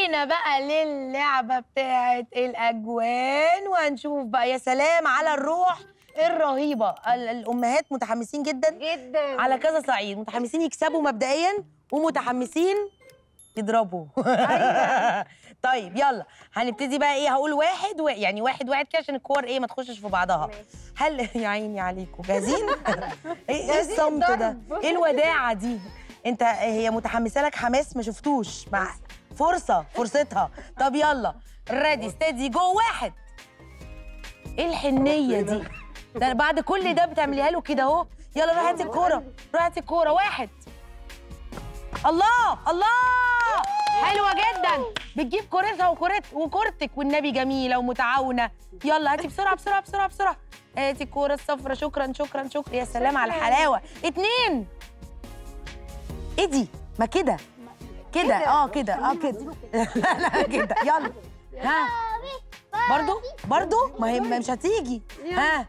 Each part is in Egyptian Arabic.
بينا بقى للعبة بتاعت الأجوان وهنشوف بقى يا سلام على الروح الرهيبة ال- الأمهات متحمسين جدا جدا على كذا صعيد متحمسين يكسبوا مبدئيا ومتحمسين يضربوا طيب يلا هنبتدي بقى ايه هقول واحد و... يعني واحد واحد كده عشان الكور ايه ما تخشش في بعضها ماشي. هل يا عيني عليكم جاهزين ايه إيه جاهزين الصمت ده للضرب. ايه الوداعه دي انت هي متحمسه لك حماس ما شفتوش مع فرصه فرصتها طب يلا ريدي ستيدي جو واحد ايه الحنيه دي ده بعد كل ده بتعمليها له كده اهو يلا روح هاتي الكوره روح هاتي الكوره واحد الله الله حلوه جدا بتجيب كورتها وكورت وكورتك والنبي جميله ومتعاونه يلا هاتي بسرعه بسرعه بسرعه بسرعه هاتي الكوره الصفرا شكرا شكرا شكرا يا سلام على الحلاوه اتنين ايه دي ما كده كده اه كده اه كده لا لا كده يلا ها برضو برضو ما هي مش هتيجي ها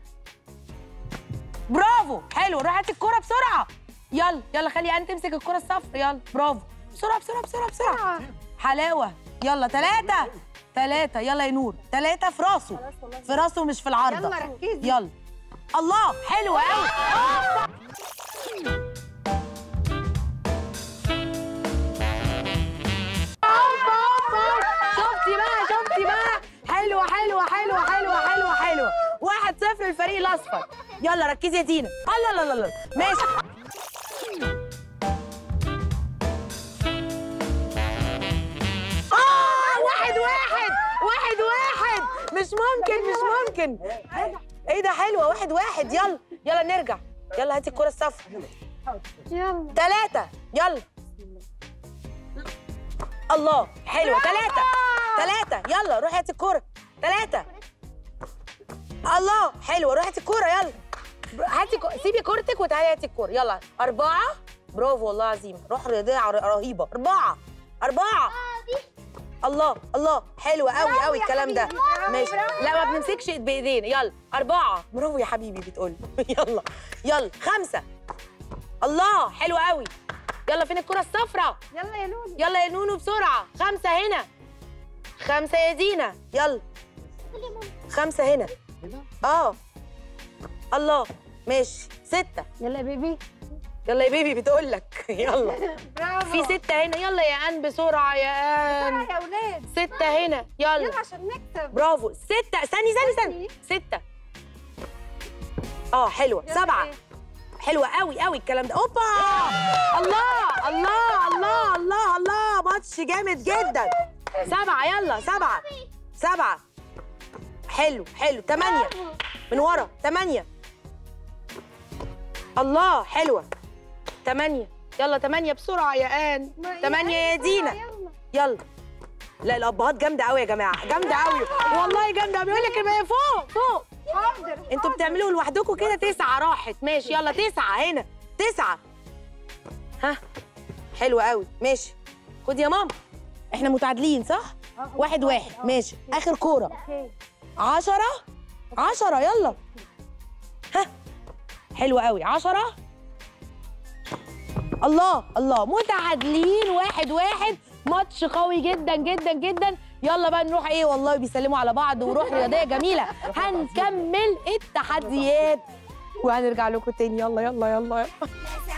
برافو حلو روح هاتي الكوره بسرعه يلا يلا خلي انت تمسك الكوره الصفر يلا برافو بسرعه بسرعه بسرعه بسرعه حلاوه يلا ثلاثة ثلاثة يلا يا نور ثلاثة في راسه في راسه مش في العارضة يلا ركزي. يلا الله حلو قوي شفتي بقى شفتي بقى حلوة حلوة حلوة حلوة حلوة حلوة واحد صفر للفريق الأصفر يلا ركزي يا تينا الله لا لا لا ماشي آه واحد واحد واحد واحد مش ممكن مش ممكن ايه ده حلوة واحد واحد يلا يلا نرجع يلا هاتي الكرة الصفر يلا ثلاثة يلا الله حلوة ثلاثة ثلاثة يلا روحي هاتي الكورة ثلاثة الله حلوة روحي هاتي الكورة يلا هاتي كو... سيبي كورتك وتعالي هاتي الكورة يلا أربعة برافو والله عظيم روح رياضية ر- رهيبة أربعة أربعة الله الله حلو قوي قوي الكلام ده ماشي لا ما بنمسكش بايدينا يلا أربعة برافو يا حبيبي بتقول يلا يلا خمسة الله حلو قوي يلا فين الكرة الصفراء يلا يا لولو يلا يا نونو بسرعة خمسة هنا خمسة يا دينا يلا خمسة هنا اه الله ماشي ستة يلا يا بيبي يلا يا بيبي بتقول لك يلا برافو في ستة هنا يلا يا ان بسرعة يا ان يا اولاد ستة هنا يلا يلا عشان نكسب برافو ستة استني استني استني ستة اه حلوة يلا سبعة إيه؟ حلوة قوي قوي الكلام ده اوبا الله الله الله الله الله ماتش جامد جدا سبعة يلا سبعة سبعة حلو حلو تمانية من ورا تمانية الله حلوة تمانية يلا تمانية بسرعة يا آن ما- تمانية يا يلا، دينا يلا. يلا لا الأبهات جامدة قوي يا جماعة جامدة قوي والله جامدة بيقول لك ما هي فوق فوق حاضر انتوا بتعملوا لوحدكم كده تسعة راحت ماشي يلا تسعة هنا تسعة ها حلو قوي ماشي خد يا ماما احنا متعادلين صح؟ واحد واحد ماشي آخر كورة اوكي عشرة عشرة يلا ها حلو قوي عشرة الله الله متعادلين واحد واحد ماتش قوي جدا جدا جدا يلا بقى نروح ايه والله بيسلموا على بعض وروح رياضيه جميله هنكمل التحديات وهنرجع لكم تاني يلا يلا يلا, يلا.